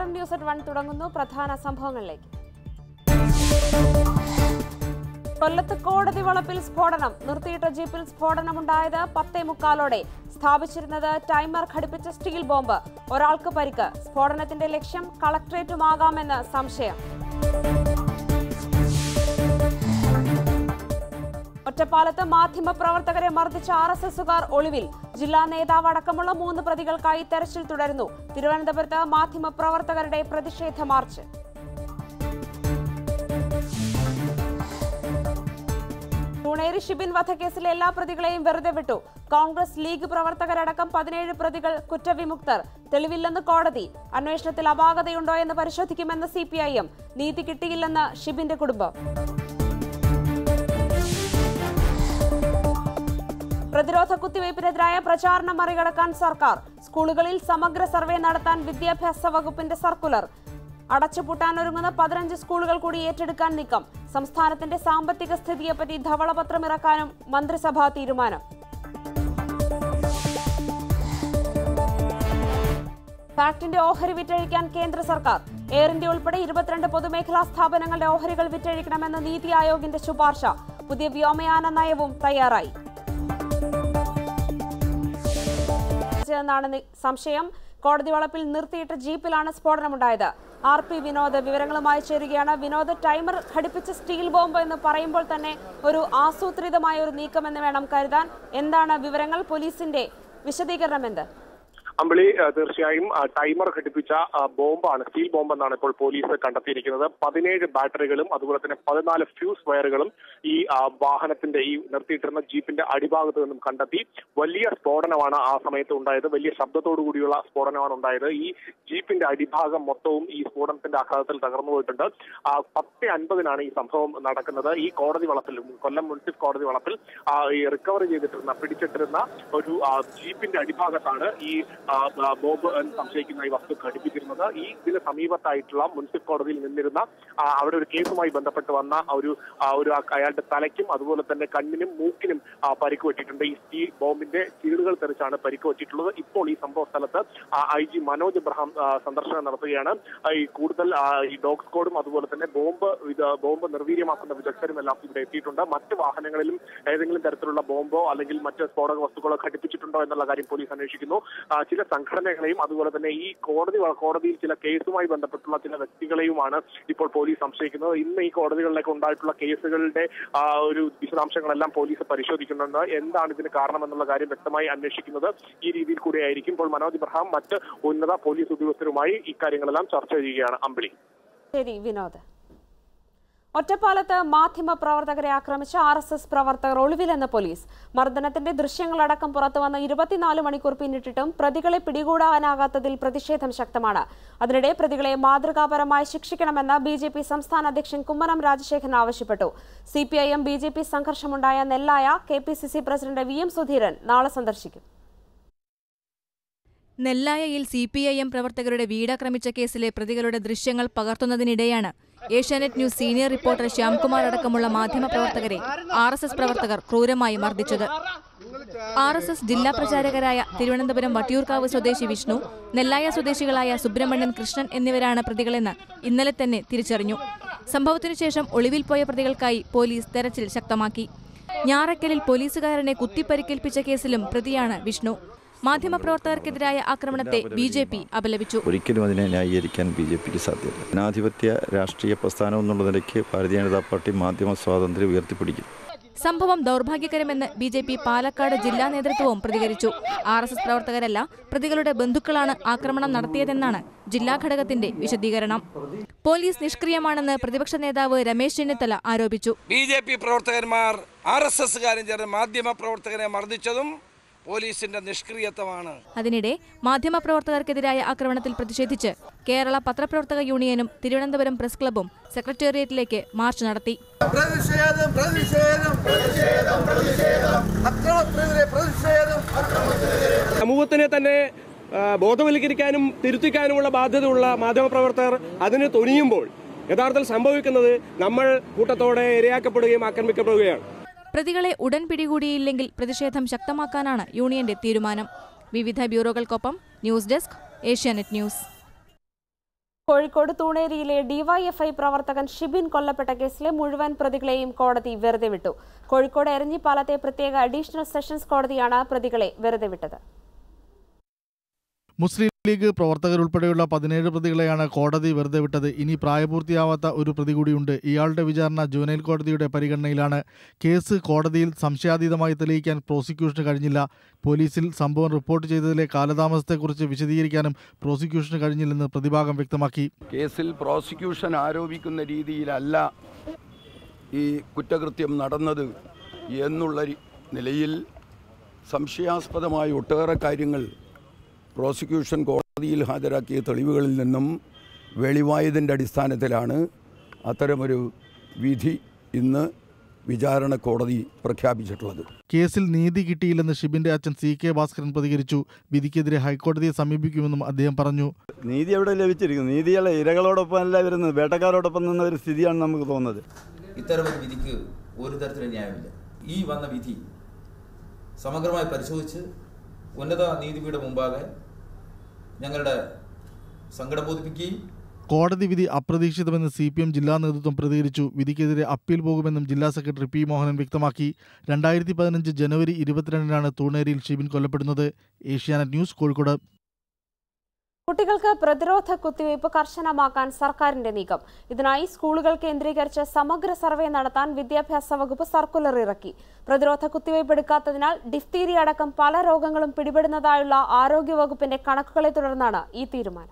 നമസ്കാരം news at one തുടങ്ങുന്നു പ്രധാന സംഭവങ്ങളിലേക്ക് കൊല്ലത്ത് കോടതി വളപ്പിൽ സ്ഫോടനം നിർത്തിയിട്ട ജീപ്പിൽ സ്ഫോടനമുണ്ടായത് പത്തേ മുക്കാലോടെ സ്ഥാപിച്ചിരുന്നത് ടൈമർ ഘടിപ്പിച്ച സ്റ്റീൽ ബോംബ് ഒരാൾക്ക് പരിക്ക് സ്ഫോടനത്തിന്റെ ലക്ഷ്യം കളക്ട്രേറ്റുമാകാമെന്ന് സംശയം ഒറ്റപ്പാലത്ത് മാധ്യമപ്രവർത്തകരെ മർദ്ദിച്ച ആർ എസ് എസുകാർ ഒളിവിൽ ജില്ലാ നേതാവ് അടക്കമുള്ള മൂന്ന് പ്രതികൾക്കായി തെരച്ചിൽ തുടരുന്നു തിരുവനന്തപുരത്ത് മാധ്യമപ്രവർത്തകരുടെ പ്രതിഷേധ മാർച്ച് തുണേരി ഷിബിൻ വധക്കേസിലെ എല്ലാ പ്രതികളെയും വെറുതെ വിട്ടു കോൺഗ്രസ് ലീഗ് പ്രവർത്തകരടക്കം പതിനേഴ് പ്രതികൾ കുറ്റവിമുക്തർ തെളിവില്ലെന്ന് കോടതി അന്വേഷണത്തിൽ അപാകതയുണ്ടോ എന്ന് പരിശോധിക്കുമെന്ന് സി നീതി കിട്ടിയില്ലെന്ന് ഷിബിന്റെ കുടുംബം പ്രതിരോധ കുത്തിവയ്പ്പിനെതിരായ പ്രചാരണം മറികടക്കാൻ സർക്കാർ സ്കൂളുകളിൽ സമഗ്ര സർവേ നടത്താൻ വിദ്യാഭ്യാസ വകുപ്പിന്റെ സർക്കുലർ അടച്ചുപൂട്ടാനൊരുങ്ങുന്ന പതിനഞ്ച് സ്കൂളുകൾ കൂടി ഏറ്റെടുക്കാൻ നീക്കം സംസ്ഥാനത്തിന്റെ സാമ്പത്തിക സ്ഥിതിയെപ്പറ്റി ധവളപത്രം ഇറക്കാനും മന്ത്രിസഭാ തീരുമാനം ഫാക്ടിന്റെ ഓഹരി വിറ്റഴിക്കാൻ കേന്ദ്ര സർക്കാർ എയർ ഇന്ത്യ ഉൾപ്പെടെ ഇരുപത്തിരണ്ട് പൊതുമേഖലാ സ്ഥാപനങ്ങളുടെ ഓഹരികൾ വിറ്റഴിക്കണമെന്ന് നീതി ആയോഗിന്റെ ശുപാർശ പുതിയ വ്യോമയാന നയവും തയ്യാറായി എന്നാണ് നി- സംശയം കോടതി വളപ്പിൽ നിർത്തിയിട്ട ജീപ്പിലാണ് സ്ഫോടനമുണ്ടായത് ആർ പി വിനോദ് വിവരങ്ങളുമായി ചേരുകയാണ് വിനോദ് ടൈമർ ഘടിപ്പിച്ച സ്റ്റീൽ ബോംബ് എന്ന് പറയുമ്പോൾ തന്നെ ഒരു ആസൂത്രിതമായ ഒരു നീക്കമെന്ന് വേണം കരുതാൻ എന്താണ് വിവരങ്ങൾ പോലീസിന്റെ വിശദീകരണം എന്ത് അമ്പിളി ആ, തീർച്ചയായും ആ, ടൈമർ ഘടിപ്പിച്ച ആ, ബോംബാണ് സ്റ്റീൽ ബോംബ് എന്നാണ് ഇപ്പോൾ പോലീസ് കണ്ടെത്തിയിരിക്കുന്നത് പതിനേഴ് ബാറ്ററികളും അതുപോലെ തന്നെ പതിനാല് ഫ്യൂസ് വയറുകളും ഈ ആ, വാഹനത്തിന്റെ ഈ നിർത്തിയിട്ടിരുന്ന ജീപ്പിന്റെ അടിഭാഗത്ത് നിന്നും കണ്ടെത്തി വലിയ സ്ഫോടനമാണ് ആ സമയത്ത് ഉണ്ടായത് വലിയ ശബ്ദത്തോടു കൂടിയുള്ള സ്ഫോടനമാണ് ഉണ്ടായത് ഈ ജീപ്പിന്റെ അടിഭാഗം മൊത്തവും ഈ സ്ഫോടനത്തിന്റെ ആഘാതത്തിൽ തകർന്നു പോയിട്ടുണ്ട് ആ, പത്ത് അൻപതിനാണ് ഈ സംഭവം നടക്കുന്നത് ഈ കോടതി വളപ്പിൽ കൊല്ലം മുനിസിപ്പൽ കോടതി വളപ്പിൽ ആ, ഈ റിക്കവർ ചെയ്തിട്ടിരുന്ന പിടിച്ചിട്ടിരുന്ന ഒരു ആ, ജീപ്പിന്റെ അടിഭാഗത്താണ് ഈ ആ, ആ, ബോംബ് എന്ന് സംശയിക്കുന്ന ഈ വസ്തു ഘടിപ്പിച്ചിരുന്നത് ഈ ഇതിന് സമീപത്തായിട്ടുള്ള മുനിസിപ്പൽ കോടതിയിൽ നിന്നിരുന്ന ആ, അവിടെ ഒരു കേസുമായി ബന്ധപ്പെട്ട് വന്ന ഒരു ആ, ഒരു ആ- അയാളുടെ തലയ്ക്കും അതുപോലെ തന്നെ കണ്ണിനും മൂക്കിനും ആ, പരിക്ക് പറ്റിയിട്ടുണ്ട് ഈ സ്റ്റീൽ ബോംബിന്റെ ചീളുകൾ തെറിച്ചാണ് പരിക്ക് പറ്റിയിട്ടുള്ളത് ഇപ്പോൾ ഈ സംഭവ സ്ഥലത്ത് ഐ ജി മനോജ് എബ്രഹാം ആ, സന്ദർശനം നടത്തുകയാണ് ആ, ഈ കൂടുതൽ ആ, ഈ ഡോഗ് സ്ക്വാഡും അതുപോലെ തന്നെ ബോംബ് ഇത് ബോംബ് നിർവീര്യമാക്കുന്ന വിദഗ്ധരും എല്ലാം ഇവിടെ എത്തിയിട്ടുണ്ട് മറ്റ് വാഹനങ്ങളിലും ഏതെങ്കിലും തരത്തിലുള്ള ബോംബോ അല്ലെങ്കിൽ മറ്റ് സ്ഫോടക വസ്തുക്കളോ ഘടിപ്പിച്ചിട്ടുണ്ടോ എന്നുള്ള കാര്യം പോലീസ് അന്വേഷിക്കുന്നു ആ, ചില സംഘടനകളെയും അതുപോലെ തന്നെ ഈ കോടതി കോടതിയിൽ ചില കേസുമായി ബന്ധപ്പെട്ടുള്ള ചില വ്യക്തികളെയുമാണ് ഇപ്പോൾ പോലീസ് സംശയിക്കുന്നത് ഇന്ന് ഈ കോടതികളിലൊക്കെ ഉണ്ടായിട്ടുള്ള കേസുകളുടെ ആ, ഒരു വിശദാംശങ്ങളെല്ലാം പോലീസ് പരിശോധിക്കുന്നുണ്ട് എന്താണ് ഇതിന് കാരണമെന്നുള്ള കാര്യം വ്യക്തമായി അന്വേഷിക്കുന്നത് ഈ രീതിയിൽ കൂടിയായിരിക്കും ഇപ്പോൾ മനോജ് ഇബ്രഹാം മറ്റ് ഉന്നത പോലീസ് ഉദ്യോഗസ്ഥരുമായി ഇക്കാര്യങ്ങളെല്ലാം ചർച്ച ചെയ്യുകയാണ് അമ്പിളി ശരി വിനോദ് ഒറ്റപ്പാലത്ത് മാധ്യമ പ്രവർത്തകരെ ആക്രമിച്ച ആർ എസ് എസ് പ്രവർത്തകർ ഒളിവിലെന്ന് പോലീസ് മർദ്ദനത്തിന്റെ ദൃശ്യങ്ങളടക്കം പുറത്തുവന്ന് ഇരുപത്തിനാല് മണിക്കൂർ പിന്നിട്ടിട്ടും പ്രതികളെ പിടികൂടാനാകാത്തതിൽ പ്രതിഷേധം ശക്തമാണ് അതിനിടെ പ്രതികളെ മാതൃകാപരമായി ശിക്ഷിക്കണമെന്ന് ബി ജെ പി സംസ്ഥാന അധ്യക്ഷൻ കുമ്മനം രാജശേഖരൻ ആവശ്യപ്പെട്ടു C P I M B J P സംഘർഷമുണ്ടായ Nellaya K P C C president V M Sudheeran നാളെ സന്ദർശിക്കും നെല്ലായയിൽ സി പി ഐ എം പ്രവർത്തകരുടെ വീടാക്രമിച്ച കേസിലെ പ്രതികളുടെ ദൃശ്യങ്ങൾ പകർത്തുന്നതിനിടെയാണ് Asianet news senior reporter Shyamkumar അടക്കമുള്ള മാധ്യമപ്രവർത്തകരെ ആർ എസ് എസ് പ്രവർത്തകർ ക്രൂരമായി മർദ്ദിച്ചത് ആർ എസ് എസ് ജില്ലാ പ്രചാരകരായ തിരുവനന്തപുരം വട്ടിയൂർക്കാവ് സ്വദേശി വിഷ്ണു നെല്ലായ സ്വദേശികളായ സുബ്രഹ്മണ്യൻ കൃഷ്ണൻ എന്നിവരാണ് പ്രതികളെന്ന് ഇന്നലെ തന്നെ തിരിച്ചറിഞ്ഞു സംഭവത്തിനു ശേഷം ഒളിവിൽ പോയ പ്രതികൾക്കായി പോലീസ് തെരച്ചിൽ ശക്തമാക്കി ഞാറക്കലിൽ പോലീസുകാരനെ കുത്തിപ്പരിക്കേൽപ്പിച്ച കേസിലും പ്രതിയാണ് വിഷ്ണു മാധ്യമപ്രവർത്തകർക്കെതിരായ ആക്രമണത്തെ ബി ജെ പി അപലപിച്ചു ഒരിക്കലും അതിനെ ന്യായീകരിക്കാൻ ബി ജെ പിക്ക് സാധ്യമല്ല ജനാധിപത്യ രാഷ്ട്രീയ പ്രസ്ഥാനം എന്നുള്ള നിലയ്ക്ക് ഭാരതീയ ജനതാ പാർട്ടി മാധ്യമ സ്വാതന്ത്ര്യം ഉയർത്തിപ്പിടിക്കും സംഭവം ദൗർഭാഗ്യകരമെന്ന് ബി ജെ പി പാലക്കാട് ജില്ലാ നേതൃത്വവും പ്രതികരിച്ചു ആർ എസ് എസ് പ്രവർത്തകരല്ല പ്രതികളുടെ ബന്ധുക്കളാണ് ആക്രമണം നടത്തിയതെന്നാണ് ജില്ലാ ഘടകത്തിന്റെ വിശദീകരണം പോലീസ് നിഷ്ക്രിയമാണെന്ന് പ്രതിപക്ഷ നേതാവ് രമേശ് ചെന്നിത്തല ആരോപിച്ചു ബി ജെ പി പ്രവർത്തകന്മാർ ആർ എസ് എസ്സുകാരും ചേർന്ന് മാധ്യമ പ്രവർത്തകരെ മർദ്ദിച്ചതും പോലീസിന്റെ നിഷ്ക്രിയത്വമാണ് അതിനിടെ മാധ്യമപ്രവർത്തകർക്കെതിരായ ആക്രമണത്തിൽ പ്രതിഷേധിച്ച് കേരള പത്രപ്രവർത്തക യൂണിയനും തിരുവനന്തപുരം പ്രസ് ക്ലബ്ബും സെക്രട്ടേറിയറ്റിലേക്ക് മാർച്ച് നടത്തി പ്രതിഷേധം പ്രതിഷേധം അക്രമത്തിനെതിരെ പ്രതിഷേധം സമൂഹത്തിനെ തന്നെ ആ, ബോധവൽക്കരിക്കാനും തിരുത്തിക്കാനുമുള്ള ബാധ്യതയുള്ള മാധ്യമപ്രവർത്തകർ അതിന് തുനിയുമ്പോൾ യഥാർത്ഥത്തിൽ സംഭവിക്കുന്നത് നമ്മൾ കൂട്ടത്തോടെ ഇരയാക്കപ്പെടുകയും ആക്രമിക്കപ്പെടുകയാണ് പ്രതികളെ ഉടൻ പിടികൂടിയില്ലെങ്കിൽ പ്രതിഷേധം ശക്തമാക്കാനാണ് യൂണിയന്റെ തീരുമാനം വിവിധ ബ്യൂറോകൾക്കൊപ്പം news desk Asianet news Kozhikode തൂണേരിയിലെ ഡിവൈഎഫ്ഐ പ്രവർത്തകൻ ഷിബിൻ കൊല്ലപ്പെട്ട കേസിലെ മുഴുവൻ പ്രതികളെയും കോടതി വെറുതെ വിട്ടു കോഴിക്കോട് എരഞ്ഞിപ്പാലത്തെ പ്രത്യേക അഡീഷണൽ സെഷൻസ് കോടതിയാണ് പ്രതികളെ വെറുതെ വിട്ടത് മുസ്ലിം ലീഗ് പ്രവർത്തകരുൾപ്പെടെയുള്ള പതിനേഴ് പ്രതികളെയാണ് കോടതി വെറുതെ വിട്ടത് ഇനി പ്രായപൂർത്തിയാവാത്ത ഒരു പ്രതി കൂടിയുണ്ട് ഇയാളുടെ വിചാരണ ജുവനൈൽ കോടതിയുടെ പരിഗണനയിലാണ് കേസ് കോടതിയിൽ സംശയാതീതമായി തെളിയിക്കാൻ പ്രോസിക്യൂഷന് കഴിഞ്ഞില്ല പോലീസിൽ സംഭവം റിപ്പോർട്ട് ചെയ്തതിലെ കാലതാമസത്തെക്കുറിച്ച് വിശദീകരിക്കാനും പ്രോസിക്യൂഷന് കഴിഞ്ഞില്ലെന്ന് പ്രതിഭാഗം വ്യക്തമാക്കി കേസിൽ പ്രോസിക്യൂഷൻ ആരോപിക്കുന്ന രീതിയിലല്ല ഈ കുറ്റകൃത്യം നടന്നത് എന്നുള്ള രി- നിലയിൽ സംശയാസ്പദമായ ഒട്ടേറെ കാര്യങ്ങൾ പ്രോസിക്യൂഷൻ കോടതിയിൽ ഹാജരാക്കിയ തെളിവുകളിൽ നിന്നും വെളിവായതിൻ്റെ അടിസ്ഥാനത്തിലാണ് അത്തരമൊരു വിധി ഇന്ന് വിചാരണ കോടതി പ്രഖ്യാപിച്ചിട്ടുള്ളത് കേസിൽ നീതി കിട്ടിയില്ലെന്ന് ഷിബിന്റെ അച്ഛൻ സി കെ ഭാസ്കരൻ പ്രതികരിച്ചു വിധിക്കെതിരെ ഹൈക്കോടതിയെ സമീപിക്കുമെന്നും അദ്ദേഹം പറഞ്ഞു നീതി എവിടെ ലഭിച്ചിരിക്കുന്നു നീതിയുള്ള ഇരകളോടൊപ്പം അല്ല വരുന്നത് വേട്ടക്കാരോടൊപ്പം നിന്ന ഒരു സ്ഥിതിയാണ് നമുക്ക് തോന്നുന്നത് ഇത്തരമൊരു വിധിക്ക് ഒരു തരത്തിലും ന്യായമില്ല ഈ വന്ന വിധി സമഗ്രമായി പരിശോധിച്ച് ഉന്നത നീതിപീഠ മുമ്പാകെ ഞങ്ങളുടെ സങ്കടം ബോധിപ്പിക്കുകയും കോടതി വിധി അപ്രതീക്ഷിതമെന്ന് സി പി എം ജില്ലാ നേതൃത്വം പ്രതികരിച്ചു വിധിക്കെതിരെ അപ്പീൽ പോകുമെന്നും ജില്ലാ സെക്രട്ടറി പി മോഹനൻ വ്യക്തമാക്കി രണ്ടായിരത്തി പതിനഞ്ച് ജനുവരി ഇരുപത്തിരണ്ടിനാണ് തൂണേരിയിൽ ഷിബിൻ കൊല്ലപ്പെടുന്നത് ഏഷ്യാനെറ്റ് ന്യൂസ് കോഴിക്കോട് കുട്ടികൾക്ക് പ്രതിരോധ കുത്തിവയ്പ് കർശനമാക്കാൻ സർക്കാരിന്റെ നീക്കം ഇതിനായി സ്കൂളുകൾ കേന്ദ്രീകരിച്ച് സമഗ്ര സർവേ നടത്താൻ വിദ്യാഭ്യാസ വകുപ്പ് സർക്കുലർ ഇറക്കി പ്രതിരോധ കുത്തിവയ്പ് എടുക്കാത്തതിനാൽ ഡിഫ്തീരിയ അടക്കം പല രോഗങ്ങളും പിടിപെടുന്നതായുള്ള ആരോഗ്യവകുപ്പിന്റെ കണക്കുകളെ തുടർന്നാണ് ഈ തീരുമാനം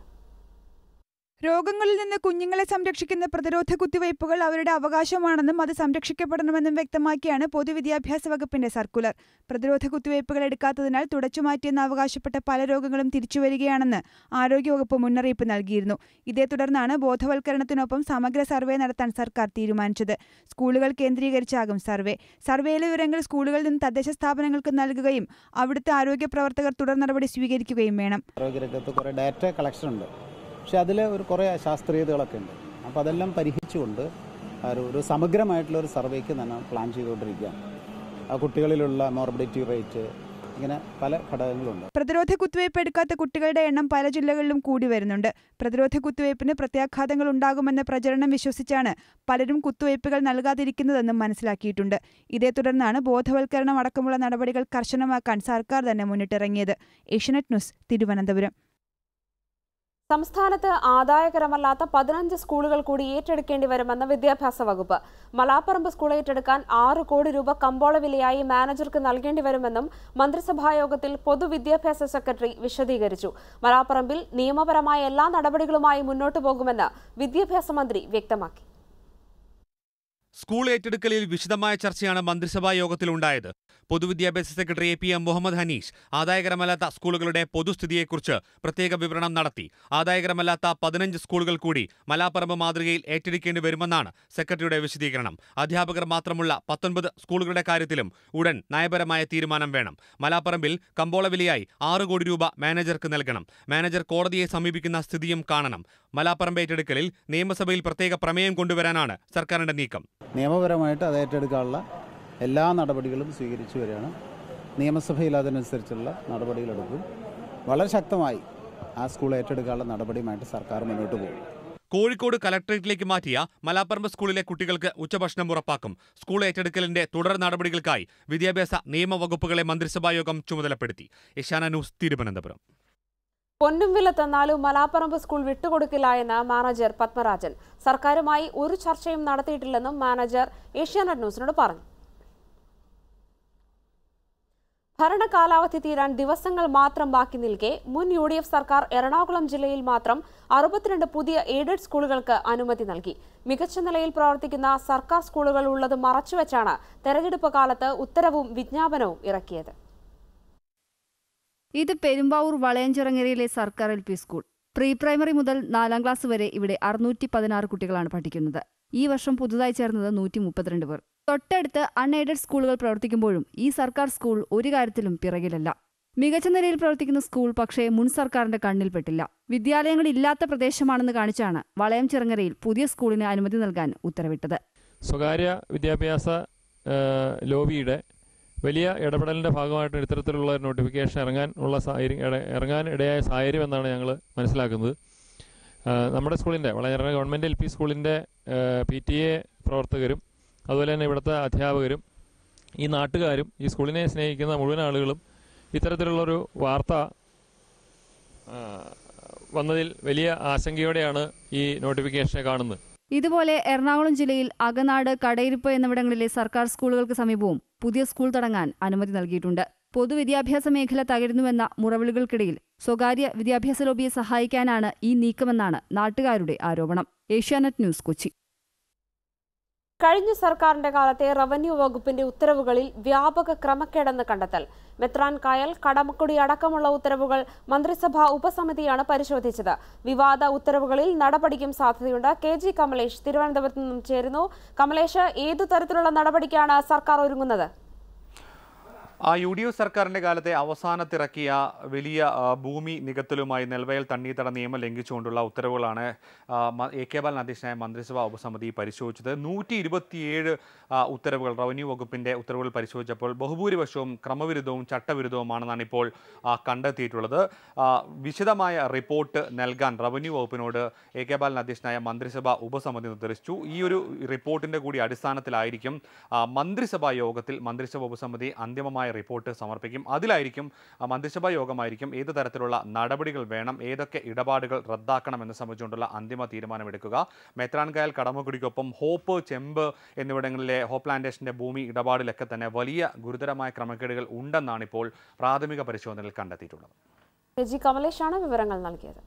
രോഗങ്ങളിൽ നിന്ന് കുഞ്ഞുങ്ങളെ സംരക്ഷിക്കുന്ന പ്രതിരോധ കുത്തിവയ്പ്പുകൾ അവരുടെ അവകാശമാണെന്നും അത് സംരക്ഷിക്കപ്പെടണമെന്നും വ്യക്തമാക്കിയാണ് പൊതുവിദ്യാഭ്യാസ വകുപ്പിന്റെ സർക്കുലർ പ്രതിരോധ കുത്തിവയ്പ്പുകൾ എടുക്കാത്തതിനാൽ തുടച്ചുമാറ്റിയെന്ന് അവകാശപ്പെട്ട പല രോഗങ്ങളും തിരിച്ചുവരികയാണെന്ന് ആരോഗ്യവകുപ്പ് മുന്നറിയിപ്പ് നൽകിയിരുന്നു ഇതേ തുടർന്നാണ് ബോധവൽക്കരണത്തിനൊപ്പം സമഗ്ര സർവേ നടത്താൻ സർക്കാർ തീരുമാനിച്ചത് സ്കൂളുകൾ കേന്ദ്രീകരിച്ചാകും സർവേ സർവേയിലെ വിവരങ്ങൾ സ്കൂളുകളിൽ നിന്ന് തദ്ദേശ സ്ഥാപനങ്ങൾക്ക് നൽകുകയും അവിടുത്തെ ആരോഗ്യ പ്രവർത്തകർ തുടർ നടപടി സ്വീകരിക്കുകയും വേണം ആരോഗ്യരംഗത്ത് കുറേ ഡാറ്റ കളക്ഷൻ ഉണ്ട് പക്ഷെ അതിൽ ഒരു കുറേ അശാസ്ത്രീയതകളൊക്കെ ഉണ്ട് അപ്പോൾ അതെല്ലാം പരിഹരിച്ചുകൊണ്ട് ആ ഒരു ഒരു സമഗ്രമായിട്ടുള്ള ഒരു സർവേക്ക് തന്നെ പ്ലാൻ ചെയ്തുകൊണ്ടിരിക്കുകയാണ് ആ കുട്ടികളിലുള്ള മോർബിഡിറ്റി റേറ്റ് ഇങ്ങനെ പല ഘടകങ്ങളുണ്ട് പ്രതിരോധ കുത്തിവയ്പ് എടുക്കാത്ത കുട്ടികളുടെ എണ്ണം പല ജില്ലകളിലും കൂടി വരുന്നുണ്ട് പ്രതിരോധ കുത്തിവയ്പ്പിന് പ്രത്യാഘാതങ്ങൾ ഉണ്ടാകുമെന്ന പ്രചരണം വിശ്വസിച്ചാണ് പലരും കുത്തിവയ്പ്പുകൾ നൽകാതിരിക്കുന്നതെന്നും മനസ്സിലാക്കിയിട്ടുണ്ട് ഇതേ തുടർന്നാണ് ബോധവൽക്കരണം അടക്കമുള്ള നടപടികൾ കർശനമാക്കാൻ സർക്കാർ തന്നെ മുന്നിട്ടിറങ്ങിയത് ഏഷ്യനെറ്റ് ന്യൂസ് തിരുവനന്തപുരം സംസ്ഥാനത്ത് ആദായകരമല്ലാത്ത പതിനഞ്ച് സ്കൂളുകൾ കൂടി ഏറ്റെടുക്കേണ്ടി വരുമെന്ന് വിദ്യാഭ്യാസ വകുപ്പ് മലാപ്പറമ്പ് സ്കൂൾ ഏറ്റെടുക്കാൻ ആറ് കോടി രൂപ കമ്പോള വിലയായി മാനേജർക്ക് നൽകേണ്ടി വരുമെന്നും മന്ത്രിസഭായോഗത്തിൽ പൊതുവിദ്യാഭ്യാസ സെക്രട്ടറി വിശദീകരിച്ചു മലാപ്പറമ്പിൽ നിയമപരമായ എല്ലാ നടപടികളുമായി മുന്നോട്ടു പോകുമെന്ന് വിദ്യാഭ്യാസ മന്ത്രി വ്യക്തമാക്കി സ്കൂൾ ഏറ്റെടുക്കലിൽ വിശദമായ ചർച്ചയാണ് മന്ത്രിസഭാ യോഗത്തിലുണ്ടായത് പൊതുവിദ്യാഭ്യാസ secretary A P M Muhammad Hanish ആദായകരമല്ലാത്ത സ്കൂളുകളുടെ പൊതുസ്ഥിതിയെക്കുറിച്ച് പ്രത്യേക വിവരണം നടത്തി ആദായകരമല്ലാത്ത പതിനഞ്ച് സ്കൂളുകൾ കൂടി മലാപ്പറമ്പ് മാതൃകയിൽ ഏറ്റെടുക്കേണ്ടി വരുമെന്നാണ് സെക്രട്ടറിയുടെ വിശദീകരണം അധ്യാപകർ മാത്രമുള്ള പത്തൊൻപത് സ്കൂളുകളുടെ കാര്യത്തിലും ഉടൻ നയപരമായ തീരുമാനം വേണം മലാപ്പറമ്പിൽ കമ്പോള വിലയായി ആറ് കോടി രൂപ മാനേജർക്ക് നൽകണം മാനേജർ കോടതിയെ സമീപിക്കുന്ന സ്ഥിതിയും കാണണം മലാപ്പറമ്പ് ഏറ്റെടുക്കലിൽ നിയമസഭയിൽ പ്രത്യേക പ്രമേയം കൊണ്ടുവരാനാണ് സർക്കാരിന്റെ നീക്കം നിയമപരമായിട്ട് അത് ഏറ്റെടുക്കാനുള്ള എല്ലാ നടപടികളും സ്വീകരിച്ചു വരികയാണ് നിയമസഭയിൽ അതിനനുസരിച്ചുള്ള നടപടികളെടുക്കും വളരെ ശക്തമായി ആ സ്കൂൾ ഏറ്റെടുക്കാനുള്ള നടപടിയുമായിട്ട് സർക്കാർ മുന്നോട്ട് പോകും കോഴിക്കോട് കലക്ടറേറ്റിലേക്ക് മാറ്റിയ മലാപ്പറമ്പ് സ്കൂളിലെ കുട്ടികൾക്ക് ഉച്ചഭക്ഷണം ഉറപ്പാക്കും സ്കൂൾ ഏറ്റെടുക്കലിന്റെ തുടർ നടപടികൾക്കായി വിദ്യാഭ്യാസ നിയമവകുപ്പുകളെ മന്ത്രിസഭായോഗം ചുമതലപ്പെടുത്തി ഏഷ്യാന ന്യൂസ് തിരുവനന്തപുരം പൊന്നും വില തന്നാലും മലാപ്പറമ്പ് സ്കൂൾ വിട്ടുകൊടുക്കില്ല എന്ന് മാനേജർ പത്മരാജൻ സർക്കാരുമായി ഒരു ചർച്ചയും നടത്തിയിട്ടില്ലെന്നും മാനേജർ ഏഷ്യാനെറ്റ് ന്യൂസിനോട് പറഞ്ഞു ഭരണകാലാവധി തീരാൻ ദിവസങ്ങൾ മാത്രം ബാക്കി നിൽക്കെ മുൻ യു ഡി എഫ് സർക്കാർ എറണാകുളം ജില്ലയിൽ മാത്രം അറുപത്തിരണ്ട് പുതിയ എയ്ഡഡ് സ്കൂളുകൾക്ക് അനുമതി നൽകി മികച്ച നിലയിൽ പ്രവർത്തിക്കുന്ന സർക്കാർ സ്കൂളുകൾ ഉള്ളത് മറച്ചുവെച്ചാണ് തെരഞ്ഞെടുപ്പ് കാലത്ത് ഉത്തരവും വിജ്ഞാപനവും ഇറക്കിയത് ഇത് പെരുമ്പാവൂർ വളയഞ്ചിറങ്ങരയിലെ സർക്കാർ L P school pre primary മുതൽ നാലാം ക്ലാസ് വരെ ഇവിടെ അറുന്നൂറ്റി പതിനാറ് കുട്ടികളാണ് പഠിക്കുന്നത് ഈ വർഷം പുതുതായി ചേർന്നത് നൂറ്റി മുപ്പത്തിരണ്ട് പേർ തൊട്ടടുത്ത് അൺഎയ്ഡഡ് സ്കൂളുകൾ പ്രവർത്തിക്കുമ്പോഴും ഈ സർക്കാർ സ്കൂൾ ഒരു കാര്യത്തിലും പിറകിലല്ല മികച്ച നിലയിൽ പ്രവർത്തിക്കുന്ന സ്കൂൾ പക്ഷേ മുൻ സർക്കാരിന്റെ കണ്ണിൽപ്പെട്ടില്ല വിദ്യാലയങ്ങൾ ഇല്ലാത്ത പ്രദേശമാണെന്ന് കാണിച്ചാണ് വളയം ചിറങ്ങരയിൽ പുതിയ സ്കൂളിന് അനുമതി നൽകാൻ ഉത്തരവിട്ടത് സ്വകാര്യ വിദ്യാഭ്യാസ ഏഹ്, ലോബിയുടെ വലിയ ഇടപെടലിൻ്റെ ഭാഗമായിട്ട് ഇത്തരത്തിലുള്ള ഒരു നോട്ടിഫിക്കേഷൻ ഇറങ്ങാൻ ഉള്ള സാഹചര്യം ഇട- ഇറങ്ങാൻ ഇടയായ സാഹചര്യം എന്നാണ് ഞങ്ങൾ മനസ്സിലാക്കുന്നത് ആ, നമ്മുടെ സ്കൂളിൻ്റെ വളരെയേറെ ഗവൺമെൻറ് എൽ പി സ്കൂളിൻ്റെ പി ടി എ പ്രവർത്തകരും അതുപോലെ തന്നെ ഇവിടുത്തെ അധ്യാപകരും ഈ നാട്ടുകാരും ഈ സ്കൂളിനെ സ്നേഹിക്കുന്ന മുഴുവൻ ആളുകളും ഇത്തരത്തിലുള്ളൊരു വാർത്ത ആ, വന്നതിൽ വലിയ ആശങ്കയോടെയാണ് ഈ നോട്ടിഫിക്കേഷനെ കാണുന്നത് ഇതുപോലെ എറണാകുളം ജില്ലയിൽ അകനാട് കടയിരിപ്പ് എന്നിവിടങ്ങളിലെ സർക്കാർ സ്കൂളുകൾക്ക് സമീപവും പുതിയ സ്കൂൾ തുടങ്ങാൻ അനുമതി നൽകിയിട്ടുണ്ട് പൊതുവിദ്യാഭ്യാസ മേഖല തകരുന്നുവെന്ന മുറവിളികൾക്കിടയിൽ സ്വകാര്യ വിദ്യാഭ്യാസ ലോബിയെ സഹായിക്കാനാണ് ഈ നീക്കമെന്നാണ് നാട്ടുകാരുടെ ആരോപണം ഏഷ്യാനെറ്റ് ന്യൂസ് കൊച്ചി കഴിഞ്ഞ സർക്കാരിന്റെ കാലത്തെ റവന്യൂ വകുപ്പിന്റെ ഉത്തരവുകളിൽ വ്യാപക ക്രമക്കേടെന്ന് കണ്ടെത്തൽ മെത്രാൻ കായൽ കടമക്കുടി അടക്കമുള്ള ഉത്തരവുകൾ മന്ത്രിസഭാ ഉപസമിതിയാണ് പരിശോധിച്ചത് വിവാദ ഉത്തരവുകളിൽ നടപടിക്കും സാധ്യതയുണ്ട് കെ ജി കമലേഷ് തിരുവനന്തപുരത്ത് നിന്നും ചേരുന്നു കമലേഷ് ഏതു തരത്തിലുള്ള നടപടിക്കാണ് സർക്കാർ ഒരുങ്ങുന്നത് ആ യു ഡി എഫ് സർക്കാരിന്റെ കാലത്തെ അവസാനത്തിറക്കിയ വലിയ ആ, ഭൂമി നികത്തലുമായി നെൽവയൽ തണ്ണീർത്തട നിയമം ലംഘിച്ചുകൊണ്ടുള്ള ഉത്തരവുകളാണ് ആ, മ- എ കെ ബാലൻ അധ്യക്ഷനായ മന്ത്രിസഭാ ഉപസമിതി പരിശോധിച്ചത് നൂറ്റി ഇരുപത്തിയേഴ് ആ, ഉത്തരവുകൾ റവന്യൂ വകുപ്പിന്റെ ഉത്തരവുകൾ പരിശോധിച്ചപ്പോൾ ബഹുഭൂരിപക്ഷവും ക്രമവിരുദ്ധവും ചട്ടവിരുദ്ധവുമാണെന്നാണ് ഇപ്പോൾ ആ, കണ്ടെത്തിയിട്ടുള്ളത് ആ, വിശദമായ റിപ്പോർട്ട് നൽകാൻ റവന്യൂ വകുപ്പിനോട് എ കെ ബാലൻ അധ്യക്ഷനായ മന്ത്രിസഭാ ഉപസമിതി നിർദ്ദേശിച്ചു ഈ ഒരു റിപ്പോർട്ടിന്റെ കൂടി അടിസ്ഥാനത്തിലായിരിക്കും ആ, മന്ത്രിസഭാ യോഗത്തിൽ മന്ത്രിസഭാ ഉപസമിതി അന്തിമമായ റിപ്പോർട്ട് സമർപ്പിക്കും അതിലായിരിക്കും ആ, മന്ത്രിസഭാ യോഗമായിരിക്കും ഏത് തരത്തിലുള്ള നടപടികൾ വേണം ഏതൊക്കെ ഇടപാടുകൾ റദ്ദാക്കണം എന്ന് സംബന്ധിച്ചുകൊണ്ടുള്ള അന്തിമ തീരുമാനമെടുക്കുക മെത്രാൻകായൽ കടമക്കുടിക്കൊപ്പം ഹോപ്പ് ചെമ്പ് എന്നിവിടങ്ങളിലെ ഹോപ്പ് പ്ലാന്റേഷന്റെ ഭൂമി ഇടപാടിലൊക്കെ തന്നെ വലിയ ഗുരുതരമായ ക്രമക്കേടുകൾ ഉണ്ടെന്നാണ് ഇപ്പോൾ പ്രാഥമിക പരിശോധനയിൽ കണ്ടെത്തിയിട്ടുള്ളത് കെ ജി കമലേഷാണ് വിവരങ്ങൾ നൽകിയത്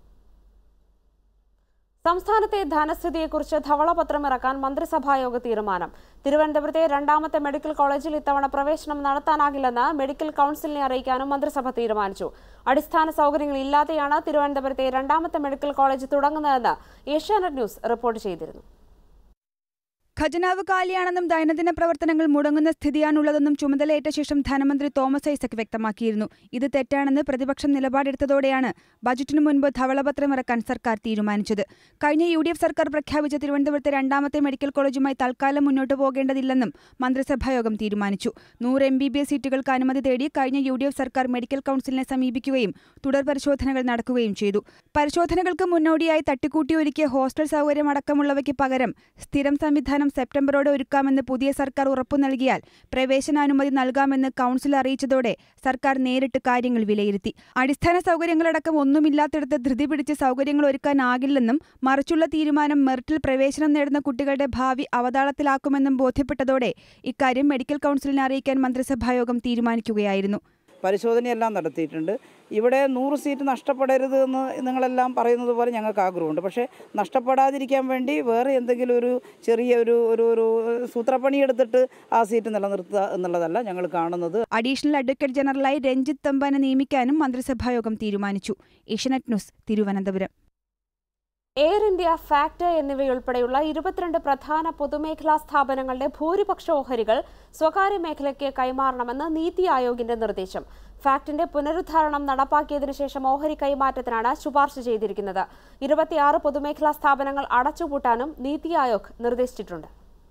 സംസ്ഥാനത്തെ ധനസ്ഥിതിയെക്കുറിച്ച് ധവളപത്രം ഇറക്കാൻ മന്ത്രിസഭായോഗ തീരുമാനം തിരുവനന്തപുരത്തെ രണ്ടാമത്തെ മെഡിക്കൽ കോളേജിൽ ഇത്തവണ പ്രവേശനം നടത്താനാകില്ലെന്ന് മെഡിക്കൽ കൗൺസിലിനെ അറിയിക്കാനും മന്ത്രിസഭ തീരുമാനിച്ചു അടിസ്ഥാന സൗകര്യങ്ങൾ ഇല്ലാതെയാണ് തിരുവനന്തപുരത്തെ രണ്ടാമത്തെ മെഡിക്കൽ കോളേജ് തുടങ്ങുന്നതെന്ന് ഏഷ്യാനെറ്റ് ന്യൂസ് റിപ്പോർട്ട് ചെയ്തിരുന്നു ഖജനാവ് കാലിയാണെന്നും ദൈനംദിന പ്രവർത്തനങ്ങൾ മുടങ്ങുന്ന സ്ഥിതിയാണുള്ളതെന്നും ചുമതലയേറ്റ ശേഷം ധനമന്ത്രി തോമസ് ഐസക് വ്യക്തമാക്കിയിരുന്നു ഇത് തെറ്റാണെന്ന് പ്രതിപക്ഷം നിലപാടെടുത്തതോടെയാണ് ബജറ്റിനു മുൻപ് ധവളപത്രം ഇറക്കാൻ സർക്കാർ തീരുമാനിച്ചത് കഴിഞ്ഞ യു ഡി എഫ് സർക്കാർ പ്രഖ്യാപിച്ച തിരുവനന്തപുരത്തെ രണ്ടാമത്തെ മെഡിക്കൽ കോളേജുമായി തൽക്കാലം മുന്നോട്ട് പോകേണ്ടതില്ലെന്നും മന്ത്രിസഭായോഗം തീരുമാനിച്ചു നൂറ് എം ബി ബി എസ് സീറ്റുകൾക്ക് അനുമതി തേടി കഴിഞ്ഞ യു ഡി എഫ് സർക്കാർ മെഡിക്കൽ കൗൺസിലിനെ സമീപിക്കുകയും തുടർ പരിശോധനകൾ നടക്കുകയും ചെയ്തു പരിശോധനകൾക്ക് മുന്നോടിയായി തട്ടിക്കൂട്ടി ഒരുക്കിയ ഹോസ്റ്റൽ സൗകര്യം അടക്കമുള്ളവയ്ക്ക് പകരം സ്ഥിരം സംവിധാനം സെപ്റ്റംബറോടെ ഒരുക്കാമെന്ന് പുതിയ സർക്കാർ ഉറപ്പു നൽകിയാൽ പ്രവേശനാനുമതി നൽകാമെന്ന് കൗൺസിൽ അറിയിച്ചതോടെ സർക്കാർ നേരിട്ട് കാര്യങ്ങൾ വിലയിരുത്തി അടിസ്ഥാന സൗകര്യങ്ങളടക്കം ഒന്നുമില്ലാത്തിടത്ത് ധൃതി പിടിച്ച് സൗകര്യങ്ങൾ ഒരുക്കാനാകില്ലെന്നും മറിച്ചുള്ള തീരുമാനം മെറിറ്റിൽ പ്രവേശനം നേടുന്ന കുട്ടികളുടെ ഭാവി അവതാളത്തിലാക്കുമെന്നും ബോധ്യപ്പെട്ടതോടെ ഇക്കാര്യം മെഡിക്കൽ കൗൺസിലിനെ അറിയിക്കാൻ മന്ത്രിസഭായോഗം തീരുമാനിക്കുകയായിരുന്നു പരിശോധനയെല്ലാം നടത്തിയിട്ടുണ്ട് ഇവിടെ നൂറ് സീറ്റ് നഷ്ടപ്പെടരുത് എന്ന് നിങ്ങളെല്ലാം പറയുന്നത് പോലെ ഞങ്ങൾക്ക് ആഗ്രഹമുണ്ട് പക്ഷേ നഷ്ടപ്പെടാതിരിക്കാൻ വേണ്ടി വേറെ എന്തെങ്കിലും ഒരു ചെറിയ ഒരു ഒരു ഒരു സൂത്രപ്പണി എടുത്തിട്ട് ആ സീറ്റ് നിലനിർത്തുക എന്നുള്ളതല്ല ഞങ്ങൾ കാണുന്നത് അഡീഷണൽ അഡ്വക്കേറ്റ് ജനറലായി രഞ്ജിത്ത് തമ്പാനെ നിയമിക്കാനും മന്ത്രിസഭായോഗം തീരുമാനിച്ചു ഏഷ്യനെറ്റ് ന്യൂസ് തിരുവനന്തപുരം എയർ ഇന്ത്യ ഫാക്ട് എന്നിവയുൾപ്പെടെയുള്ള ഇരുപത്തിരണ്ട് പ്രധാന പൊതുമേഖലാ സ്ഥാപനങ്ങളുടെ ഭൂരിപക്ഷ ഓഹരികൾ സ്വകാര്യ മേഖലയ്ക്ക് കൈമാറണമെന്ന് നീതി ആയോഗിന്റെ നിർദ്ദേശം ഫാക്ടിന്റെ പുനരുദ്ധാരണം നടപ്പാക്കിയതിനു ശേഷം ഓഹരി കൈമാറ്റത്തിനാണ് ശുപാർശ ചെയ്തിരിക്കുന്നത് ഇരുപത്തിയാറ് പൊതുമേഖലാ സ്ഥാപനങ്ങൾ അടച്ചുപൂട്ടാനും നീതി ആയോഗ് നിർദ്ദേശിച്ചിട്ടുണ്ട്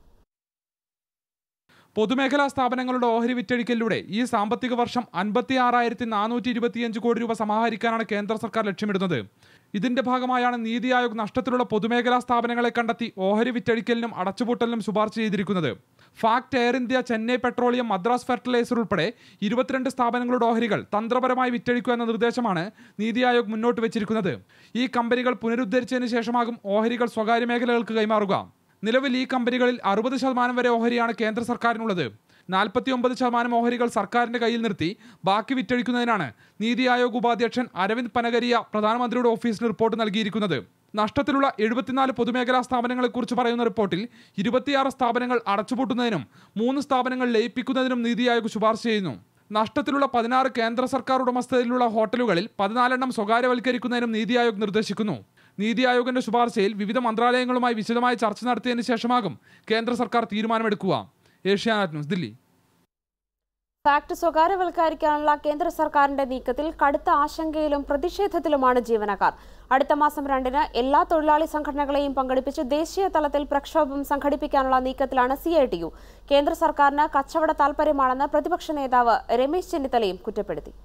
പൊതുമേഖലാ സ്ഥാപനങ്ങളുടെ ഓഹരി വിറ്റഴിക്കലിലൂടെ ഈ സാമ്പത്തിക വർഷം അൻപത്തി ആറായിരത്തി നാനൂറ്റി ഇരുപത്തിയഞ്ച് കോടി രൂപ സമാഹരിക്കാനാണ് കേന്ദ്ര സർക്കാർ ലക്ഷ്യമിടുന്നത് ഇതിന്റെ ഭാഗമായാണ് നീതി ആയോഗ് നഷ്ടത്തിലുള്ള പൊതുമേഖലാ സ്ഥാപനങ്ങളെ കണ്ടെത്തി ഓഹരി വിറ്റഴിക്കലിനും അടച്ചുപൂട്ടലിനും ശുപാർശ ചെയ്തിരിക്കുന്നത് ഫാക്ട് എയർ ഇന്ത്യ ചെന്നൈ പെട്രോളിയം മദ്രാസ് ഫെർട്ടിലൈസർ ഉൾപ്പെടെ ഇരുപത്തിരണ്ട് സ്ഥാപനങ്ങളുടെ ഓഹരികൾ തന്ത്രപരമായി വിറ്റഴിക്കുക എന്ന നിർദ്ദേശമാണ് നീതി ആയോഗ് മുന്നോട്ട് വെച്ചിരിക്കുന്നത് ഈ കമ്പനികൾ പുനരുദ്ധരിച്ചതിന് ശേഷമാകും ഓഹരികൾ സ്വകാര്യ മേഖലകൾക്ക് കൈമാറുക നിലവിൽ ഈ കമ്പനികളിൽ അറുപത് ശതമാനം വരെ ഓഹരിയാണ് കേന്ദ്ര സർക്കാരിനുള്ളത് നാൽപ്പത്തിയൊമ്പത് ശതമാനം ഓഹരികൾ സർക്കാരിന്റെ കയ്യിൽ നിർത്തി ബാക്കി വിറ്റഴിക്കുന്നതിനാണ് നീതി ആയോഗ് ഉപാധ്യക്ഷൻ അരവിന്ദ് പനഗരിയ പ്രധാനമന്ത്രിയുടെ ഓഫീസിന് റിപ്പോർട്ട് നൽകിയിരിക്കുന്നത് നഷ്ടത്തിലുള്ള എഴുപത്തിനാല് പൊതുമേഖലാ സ്ഥാപനങ്ങളെക്കുറിച്ച് പറയുന്ന റിപ്പോർട്ടിൽ ഇരുപത്തിയാറ് സ്ഥാപനങ്ങൾ അടച്ചുപൂട്ടുന്നതിനും മൂന്ന് സ്ഥാപനങ്ങൾ ലയിപ്പിക്കുന്നതിനും നീതി ആയോഗ് ശുപാർശ ചെയ്യുന്നു നഷ്ടത്തിലുള്ള പതിനാറ് കേന്ദ്ര സർക്കാർ ഉടമസ്ഥതയിലുള്ള ഹോട്ടലുകളിൽ പതിനാലെണ്ണം സ്വകാര്യവൽക്കരിക്കുന്നതിനും നീതി ആയോഗ് നിർദ്ദേശിക്കുന്നു നീതി ആയോഗിന്റെ ശുപാർശയിൽ വിവിധ മന്ത്രാലയങ്ങളുമായി വിശദമായ ചർച്ച നടത്തിയതിനു ശേഷമാകും കേന്ദ്ര സർക്കാർ തീരുമാനമെടുക്കുക ഏഷ്യാനെറ്റ് ന്യൂസ് ദില്ലി ഫാക്ട് സ്വകാര്യവൽക്കരിക്കാനുള്ള കേന്ദ്ര സർക്കാരിന്റെ നീക്കത്തിൽ കടുത്ത ആശങ്കയിലും പ്രതിഷേധത്തിലുമാണ് ജീവനക്കാർ അടുത്ത മാസം രണ്ടിന് എല്ലാ തൊഴിലാളി സംഘടനകളെയും പങ്കെടുപ്പിച്ച് ദേശീയ തലത്തിൽ പ്രക്ഷോഭം സംഘടിപ്പിക്കാനുള്ള നീക്കത്തിലാണ് സി ഐ ടി യു കേന്ദ്ര സർക്കാരിന് കച്ചവട താൽപര്യമാണെന്ന് പ്രതിപക്ഷ നേതാവ് രമേശ് ചെന്നിത്തലയും കുറ്റപ്പെടുത്തി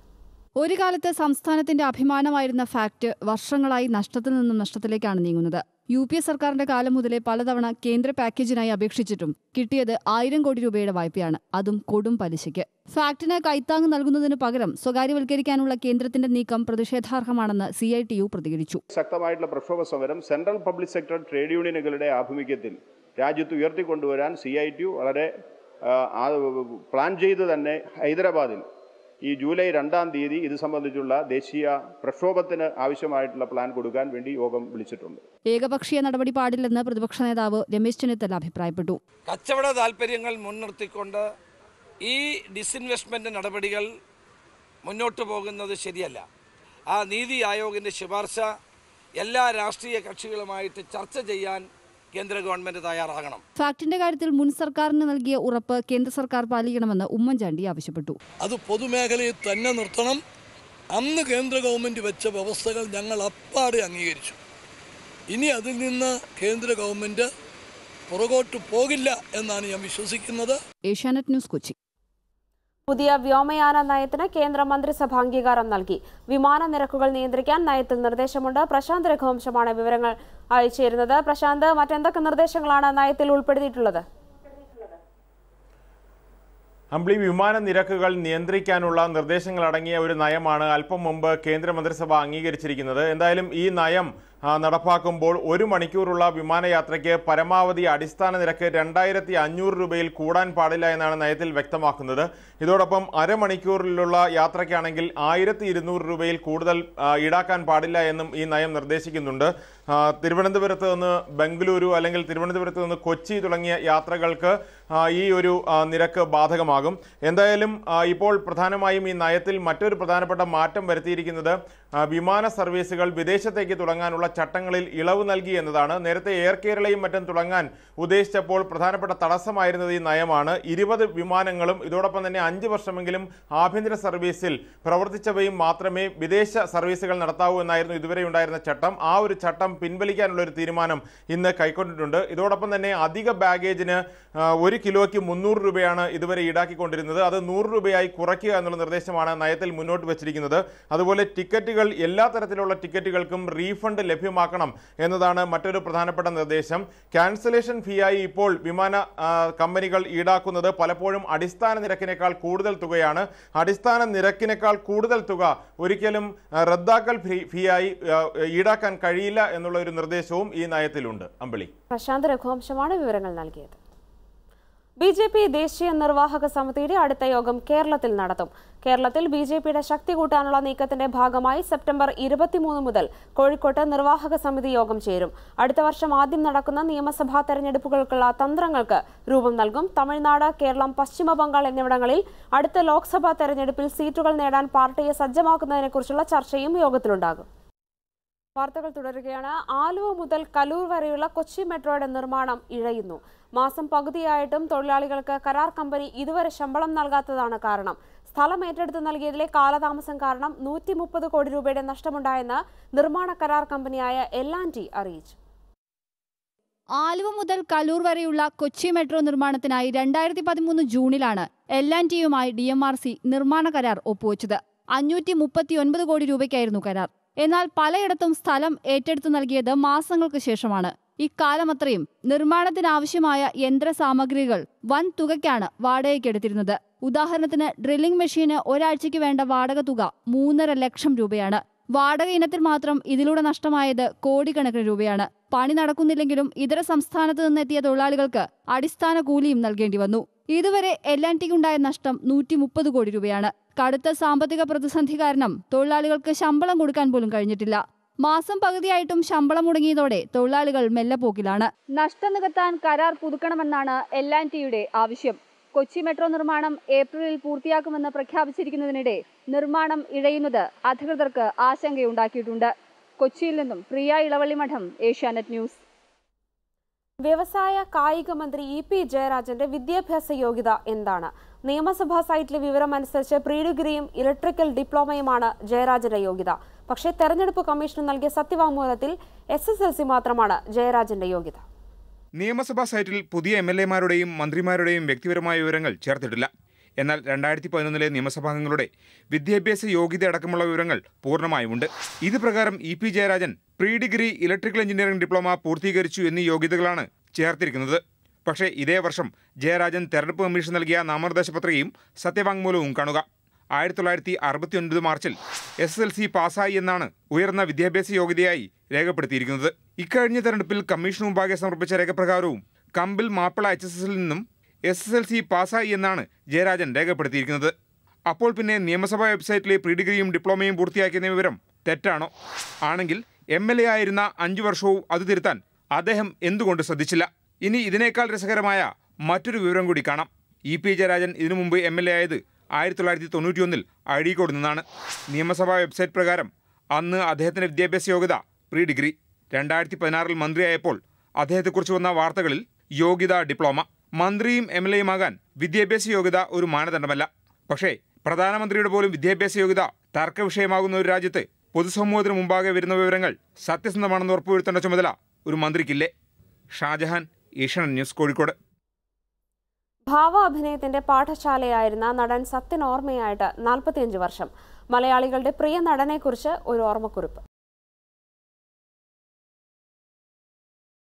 ഒരു കാലത്ത് സംസ്ഥാനത്തിന്റെ അഭിമാനമായിരുന്ന ഫാക്ട് വർഷങ്ങളായി നഷ്ടത്തിൽ നിന്നും നഷ്ടത്തിലേക്കാണ് നീങ്ങുന്നത് യു പി എ സർക്കാരിന്റെ കാലം മുതലേ പലതവണ കേന്ദ്ര പാക്കേജിനായി അപേക്ഷിച്ചിട്ടും കിട്ടിയത് ആയിരം കോടി രൂപയുടെ വായ്പയാണ് അതും കൊടും പലിശയ്ക്ക് ഫാക്ടിന് കൈത്താങ് നൽകുന്നതിന് പകരം സ്വകാര്യവൽക്കരിക്കാനുള്ള കേന്ദ്രത്തിന്റെ നീക്കം പ്രതിഷേധാർഹമാണെന്ന് സി ഐ ടി യു പ്രതികരിച്ചു ശക്തമായിട്ടുള്ള പ്രക്ഷോഭ സമരം സെൻട്രൽ പബ്ലിക് സെക്ടർ ട്രേഡ് യൂണിയനുകളുടെ ആഭിമുഖ്യത്തിൽ രാജ്യത്ത് ഉയർത്തിക്കൊണ്ടുവരാൻ സി ഐ ടി യു വളരെ ആ, ആ, പ്ലാൻ ചെയ്ത് തന്നെ ഹൈദരാബാദിൽ ഈ ജൂലൈ രണ്ടാം തീയതി ഇത് സംബന്ധിച്ചുള്ള ദേശീയ പ്രക്ഷോഭത്തിന് ആവശ്യമായിട്ടുള്ള പ്ലാൻ കൊടുക്കാൻ വേണ്ടി യോഗം വിളിച്ചിട്ടുണ്ട് ഏകപക്ഷീയ നടപടി പാടില്ലെന്ന് പ്രതിപക്ഷ നേതാവ് രമേശ് ചെന്നിത്തല അഭിപ്രായപ്പെട്ടു കച്ചവട താല്പര്യങ്ങൾ മുൻനിർത്തിക്കൊണ്ട് ഈ ഡിസിൻവെസ്റ്റ്മെന്റ് നടപടികൾ മുന്നോട്ട് പോകുന്നത് ശരിയല്ല ആ നീതി ആയോഗിൻ്റെ ശുപാർശ എല്ലാ രാഷ്ട്രീയ കക്ഷികളുമായിട്ട് ചർച്ച ചെയ്യാൻ കേന്ദ്ര ഗവൺമെന്റ് തയ്യാറാകണം ഫാക്ടിന്റെ കാര്യത്തിൽ മുൻ സർക്കാരിന് നൽകിയ ഉറപ്പ് കേന്ദ്ര സർക്കാർ പാലിക്കണമെന്ന് ഉമ്മൻചാണ്ടി ആവശ്യപ്പെട്ടു അത് പൊതുമേഖലയിൽ തന്നെ നിർത്തണം അന്ന് കേന്ദ്ര ഗവൺമെൻറ് വെച്ച വ്യവസ്ഥകൾ ഞങ്ങൾ അപ്പാടെ അംഗീകരിച്ചു ഇനി അതിൽ നിന്ന് കേന്ദ്ര ഗവൺമെൻറ് പുറകോട്ട് പോകില്ല എന്നാണ് ഞാൻ വിശ്വസിക്കുന്നത് ഏഷ്യാനെറ്റ് ന്യൂസ് കൊച്ചി പുതിയ വ്യോമയാന നയത്തിന് കേന്ദ്ര മന്ത്രിസഭ അംഗീകാരം നൽകി വിമാന നിരക്കുകൾ നിയന്ത്രിക്കാൻ നയത്തിൽ നിർദ്ദേശമുണ്ട് പ്രശാന്ത് രഘുവംശമാണ് വിവരങ്ങൾ അയച്ചിരുന്നത് പ്രശാന്ത് മറ്റെന്തൊക്കെ നിർദ്ദേശങ്ങളാണ് നയത്തിൽ ഉൾപ്പെടുത്തിയിട്ടുള്ളത് അമ്പിളി വിമാന നിരക്കുകൾ നിയന്ത്രിക്കാനുള്ള നിർദ്ദേശങ്ങളടങ്ങിയ ഒരു നയമാണ് അല്പം മുമ്പ് കേന്ദ്രമന്ത്രിസഭ അംഗീകരിച്ചിരിക്കുന്നത് എന്തായാലും ഈ നയം ആ, നടപ്പാക്കുമ്പോൾ ഒരു മണിക്കൂറുള്ള വിമാനയാത്രയ്ക്ക് പരമാവധി അടിസ്ഥാന നിരക്ക് രണ്ടായിരത്തി അഞ്ഞൂറ് രൂപയിൽ കൂടാൻ പാടില്ല എന്നാണ് നയത്തിൽ വ്യക്തമാക്കുന്നത് ഇതോടൊപ്പം അരമണിക്കൂറിലുള്ള യാത്രയ്ക്കാണെങ്കിൽ ആയിരത്തി ഇരുന്നൂറ് രൂപയിൽ കൂടുതൽ ആ, ഈടാക്കാൻ പാടില്ല എന്നും ഈ നയം നിർദ്ദേശിക്കുന്നുണ്ട് ആ, തിരുവനന്തപുരത്ത് നിന്ന് ബംഗളൂരു അല്ലെങ്കിൽ തിരുവനന്തപുരത്ത് നിന്ന് കൊച്ചി തുടങ്ങിയ യാത്രകൾക്ക് ആ, ഈ ഒരു ആ, നിരക്ക് ബാധകമാകും എന്തായാലും ആ, ഇപ്പോൾ പ്രധാനമായും ഈ നയത്തിൽ മറ്റൊരു പ്രധാനപ്പെട്ട മാറ്റം വരുത്തിയിരിക്കുന്നത് ആ, വിമാന സർവീസുകൾ വിദേശത്തേക്ക് തുടങ്ങാനുള്ള ചട്ടങ്ങളിൽ ഇളവ് നൽകി എന്നതാണ് നേരത്തെ എയർ കേരളയും മറ്റും തുടങ്ങാൻ ഉദ്ദേശിച്ചപ്പോൾ പ്രധാനപ്പെട്ട തടസ്സമായിരുന്നത് ഈ നയമാണ് ഇരുപത് വിമാനങ്ങളും ഇതോടൊപ്പം തന്നെ അഞ്ച് വർഷമെങ്കിലും ആഭ്യന്തര സർവീസിൽ പ്രവർത്തിച്ചവയും മാത്രമേ വിദേശ സർവീസുകൾ നടത്താവൂ എന്നായിരുന്നു ഇതുവരെ ഉണ്ടായിരുന്ന ചട്ടം ആ ഒരു ചട്ടം പിൻവലിക്കാനുള്ള ഒരു തീരുമാനം ഇന്ന് കൈക്കൊണ്ടിട്ടുണ്ട് ഇതോടൊപ്പം തന്നെ അധിക ബാഗേജിന് ആ, ഒരു കിലോയ്ക്ക് മുന്നൂറ് രൂപയാണ് ഇതുവരെ ഈടാക്കിക്കൊണ്ടിരുന്നത് അത് നൂറ് രൂപയായി കുറയ്ക്കുക എന്നുള്ള നിർദ്ദേശമാണ് നയത്തിൽ മുന്നോട്ട് വെച്ചിരിക്കുന്നത് അതുപോലെ ടിക്കറ്റുകൾ എല്ലാ തരത്തിലുള്ള ടിക്കറ്റുകൾക്കും റീഫണ്ട് ലഭ്യമാക്കണം എന്നതാണ് മറ്റൊരു പ്രധാനപ്പെട്ട നിർദ്ദേശം ക്യാൻസലേഷൻ ഫീ ആയി ഇപ്പോൾ വിമാന ആ, കമ്പനികൾ ഈടാക്കുന്നത് പലപ്പോഴും അടിസ്ഥാന നിരക്കിനേക്കാൾ കൂടുതൽ തുകയാണ് അടിസ്ഥാന നിരക്കിനേക്കാൾ കൂടുതൽ തുക ഒരിക്കലും ആ, റദ്ദാക്കൽ ഫീ- ഫീ ആയി ആ, ഈടാക്കാൻ കഴിയില്ല എന്നുള്ള ഒരു നിർദ്ദേശവും ഈ നയത്തിലുണ്ട് അമ്പിളി പ്രശാന്ത് രഘുവംശമാണ് വിവരങ്ങൾ നൽകിയത് ബി ജെ പി ദേശീയ നിർവാഹക സമിതിയുടെ അടുത്ത യോഗം കേരളത്തിൽ നടത്തും കേരളത്തിൽ ബി ജെ പിയുടെ ശക്തി കൂട്ടാനുള്ള നീക്കത്തിന്റെ ഭാഗമായി സെപ്റ്റംബർ ഇരുപത്തിമൂന്ന് മുതൽ കോഴിക്കോട്ട് നിർവാഹക സമിതി യോഗം ചേരും അടുത്ത വർഷം ആദ്യം നടക്കുന്ന നിയമസഭാ തെരഞ്ഞെടുപ്പുകൾക്കുള്ള തന്ത്രങ്ങൾക്ക് രൂപം നൽകും തമിഴ്നാട് കേരളം പശ്ചിമ ബംഗാൾ എന്നിവിടങ്ങളിൽ അടുത്ത ലോക്സഭാ തെരഞ്ഞെടുപ്പിൽ സീറ്റുകൾ നേടാൻ പാർട്ടിയെ സജ്ജമാക്കുന്നതിനെക്കുറിച്ചുള്ള ചർച്ചയും യോഗത്തിലുണ്ടാകും വാർത്തകൾ തുടരുകയാണ് ആലുവ മുതൽ കലൂർ വരെയുള്ള കൊച്ചി മെട്രോയുടെ നിർമ്മാണം ഇഴയുന്നു മാസം പകുതിയായിട്ടും തൊഴിലാളികൾക്ക് കരാർ കമ്പനി ഇതുവരെ ശമ്പളം നൽകാത്തതാണ് കാരണം സ്ഥലം ഏറ്റെടുത്ത് നൽകിയതിലെ കാലതാമസം കാരണം നൂറ്റി മുപ്പത് കോടി രൂപയുടെ നഷ്ടമുണ്ടായെന്ന് നിർമ്മാണ കരാർ കമ്പനിയായ എൽ ആൻഡ് ടി അറിയിച്ചു ആലുവ മുതൽ കലൂർ വരെയുള്ള കൊച്ചി മെട്രോ നിർമ്മാണത്തിനായി രണ്ടായിരത്തി പതിമൂന്ന് ജൂണിലാണ് എൽ ആൻഡ് ടിയുമായി ഡി എം ആർ സി നിർമ്മാണ കരാർ ഒപ്പുവെച്ചത് അഞ്ഞൂറ്റി മുപ്പത്തി ഒൻപത് കോടി രൂപയ്ക്കായിരുന്നു കരാർ എന്നാൽ പലയിടത്തും സ്ഥലം ഏറ്റെടുത്തു നൽകിയത് മാസങ്ങൾക്ക് ശേഷമാണ് ഇക്കാലം അത്രയും നിർമ്മാണത്തിനാവശ്യമായ യന്ത്ര സാമഗ്രികൾ വൻ തുകയ്ക്കാണ് വാടകയ്ക്കെടുത്തിരുന്നത് ഉദാഹരണത്തിന് ഡ്രില്ലിംഗ് മെഷീന് ഒരാഴ്ചയ്ക്ക് വേണ്ട വാടക തുക മൂന്നര ലക്ഷം രൂപയാണ് വാടക ഇനത്തിൽ മാത്രം ഇതിലൂടെ നഷ്ടമായത് കോടിക്കണക്കിന് രൂപയാണ് പണി നടക്കുന്നില്ലെങ്കിലും ഇതര സംസ്ഥാനത്ത് നിന്നെത്തിയ തൊഴിലാളികൾക്ക് അടിസ്ഥാന കൂലിയും നൽകേണ്ടി വന്നു ഇതുവരെ എൽ ആൻ ടിക്കുണ്ടായ നഷ്ടം നൂറ്റി മുപ്പത് കോടി രൂപയാണ് കടുത്ത സാമ്പത്തിക പ്രതിസന്ധി കാരണം തൊഴിലാളികൾക്ക് ശമ്പളം കൊടുക്കാൻ പോലും കഴിഞ്ഞിട്ടില്ല മാസം പകുതിയായിട്ടും ശമ്പളം മുടങ്ങിയതോടെ തൊഴിലാളികൾ മെല്ലെപ്പോക്കിലാണ് നഷ്ടം നികത്താൻ കരാർ പുതുക്കണമെന്നാണ് എൽ ആൻ ടിയുടെ ആവശ്യം കൊച്ചി മെട്രോ നിർമ്മാണം ഏപ്രിലിൽ പൂർത്തിയാക്കുമെന്ന് പ്രഖ്യാപിച്ചിരിക്കുന്നതിനിടെ നിർമ്മാണം ഇഴയുന്നത് അധികൃതർക്ക് ആശങ്കയുണ്ടാക്കിയിട്ടുണ്ട് കൊച്ചിയിൽ നിന്നും പ്രിയ ഇളവള്ളിമഠം ഏഷ്യാനെറ്റ് ന്യൂസ് വ്യവസായ കായിക മന്ത്രി ഇ പി ജയരാജന്റെ വിദ്യാഭ്യാസ യോഗ്യത എന്താണ് നിയമസഭാ സൈറ്റിലെ വിവരമനുസരിച്ച് പ്രീ ഡിഗ്രിയും ഇലക്ട്രിക്കൽ ഡിപ്ലോമയുമാണ് ജയരാജന്റെ യോഗ്യത പക്ഷേ തെരഞ്ഞെടുപ്പ് കമ്മീഷൻ നൽകിയ സത്യവാങ്മൂലത്തിൽ എസ് എസ് എൽ സി മാത്രമാണ് ജയരാജന്റെ യോഗ്യത നിയമസഭാ സൈറ്റിൽ പുതിയ എം എൽ എമാരുടെയും മന്ത്രിമാരുടെയും വ്യക്തിപരമായ വിവരങ്ങൾ ചേർത്തിട്ടില്ല എന്നാൽ രണ്ടായിരത്തി പതിനൊന്നിലെ നിയമസഭാംഗങ്ങളുടെ വിദ്യാഭ്യാസ യോഗ്യത അടക്കമുള്ള വിവരങ്ങൾ പൂർണ്ണമായുമുണ്ട് ഇത് പ്രകാരം E P Jayarajan pre degree electrical engineering diploma പൂർത്തീകരിച്ചു എന്നീ യോഗ്യതകളാണ് ചേർത്തിരിക്കുന്നത് പക്ഷേ ഇതേ വർഷം ജയരാജൻ തെരഞ്ഞെടുപ്പ് കമ്മീഷൻ നൽകിയ നാമനിർദ്ദേശ പത്രികയും സത്യവാങ്മൂലവും കാണുക ആയിരത്തി തൊള്ളായിരത്തി അറുപത്തി ഒൻപത് മാർച്ചിൽ എസ് എസ് എൽ സി പാസ്സായി എന്നാണ് ഉയർന്ന വിദ്യാഭ്യാസ യോഗ്യതയായി രേഖപ്പെടുത്തിയിരിക്കുന്നത് ഇക്കഴിഞ്ഞ തെരഞ്ഞെടുപ്പിൽ കമ്മീഷന് മുമ്പാകെ സമർപ്പിച്ച രേഖപ്രകാരവും കമ്പിൽ മാപ്പിള എച്ച് എസ് എസിൽ നിന്നും എസ് എസ് എൽ സി പാസ്സായി എന്നാണ് ജയരാജൻ രേഖപ്പെടുത്തിയിരിക്കുന്നത് അപ്പോൾ പിന്നെ നിയമസഭാ വെബ്സൈറ്റിലെ പ്രീ ഡിഗ്രിയും ഡിപ്ലോമയും പൂർത്തിയാക്കിയ വിവരം തെറ്റാണോ ആണെങ്കിൽ എം എൽ എ ആയിരുന്ന അഞ്ചു വർഷവും അത് തിരുത്താൻ അദ്ദേഹം എന്തുകൊണ്ട് ശ്രദ്ധിച്ചില്ല ഇനി ഇതിനേക്കാൾ രസകരമായ മറ്റൊരു വിവരം കൂടി കാണാം ഇ പി ജയരാജൻ ഇതിനു മുമ്പ് എം എൽ എ ആയത് ആയിരത്തി തൊള്ളായിരത്തി തൊണ്ണൂറ്റിയൊന്നിൽ അഴീക്കോട് നിന്നാണ് നിയമസഭാ വെബ്സൈറ്റ് പ്രകാരം അന്ന് അദ്ദേഹത്തിന്റെ വിദ്യാഭ്യാസ യോഗ്യത പ്രീ ഡിഗ്രി രണ്ടായിരത്തി പതിനാറിൽ മന്ത്രിയായപ്പോൾ അദ്ദേഹത്തെക്കുറിച്ച് വന്ന വാർത്തകളിൽ യോഗ്യത ഡിപ്ലോമ മന്ത്രിയും എം എൽ എയുമാകാൻ വിദ്യാഭ്യാസ യോഗ്യത ഒരു മാനദണ്ഡമല്ല പക്ഷേ പ്രധാനമന്ത്രിയുടെ പോലും വിദ്യാഭ്യാസ യോഗ്യത തർക്ക വിഷയമാകുന്ന ഒരു രാജ്യത്ത് പൊതുസമൂഹത്തിന് മുമ്പാകെ വരുന്ന വിവരങ്ങൾ സത്യസന്ധമാണെന്ന് ഉറപ്പുവരുത്തേണ്ട ചുമതല ഒരു മന്ത്രിക്കില്ലേ ഷാജഹാൻ ഏഷ്യാനെറ്റ് ന്യൂസ് കോഴിക്കോട് ഭാവ അഭിനയത്തിന്റെ പാഠശാലയായിരുന്ന നടൻ സത്യൻ ഓർമ്മയായിട്ട് നാൽപ്പത്തിയഞ്ച് വർഷം മലയാളികളുടെ പ്രിയ നടനെക്കുറിച്ച് ഒരു ഓർമ്മക്കുറിപ്പ്